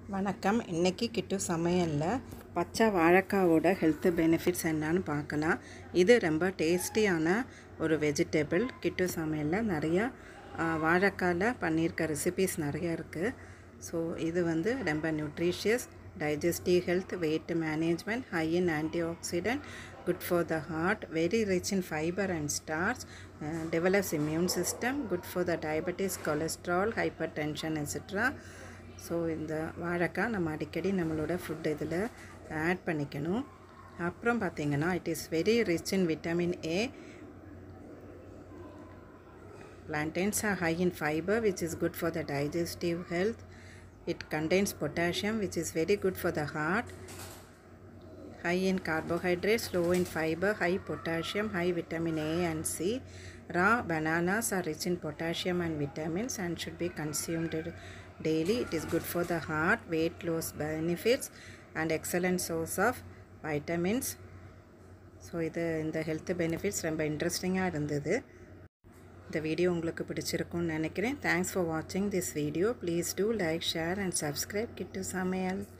வணக்கம் இன்றைக்கி கிட்டு சமையலில் பச்சை வாழைக்காவோட ஹெல்த் பெனிஃபிட்ஸ் என்னன்னு பார்க்கலாம் இது ரொம்ப டேஸ்டியான ஒரு வெஜிடபிள் கிட்டு சமையலில் நிறையா ஆ, வாழைக்காயில் பண்ணியிருக்க ரெசிபீஸ் நிறையா இருக்குது ஸோ இது வந்து ரொம்ப nutritious digestive health weight management high in antioxidant good for the heart very rich in fibre and starch develops immune system good for the diabetes cholesterol hypertension etcetera so இந்த வாழைக்காய் நம்ம அடிக்கடி நம்மளோட food இதில் add பண்ணிக்கணும் அப்புறம் பார்த்திங்கன்னா it is very rich in vitamin A Plantains are high in fiber, which is good for the digestive health. It contains potassium, which is very good for the heart. High in carbohydrates, low in fiber, high potassium, high vitamin A and C. Raw bananas are rich in potassium and vitamins and should be consumed daily. It is good for the heart, weight loss benefits, and excellent source of vitamins. So இது இந்த health benefits ரொம்ப இன்ட்ரெஸ்டிங்காக இருந்தது இந்த video உங்களுக்கு பிடிச்சிருக்கும்னு நினைக்கிறேன் thanks for வாட்சிங் this video please do like share and subscribe Kittu சமையல்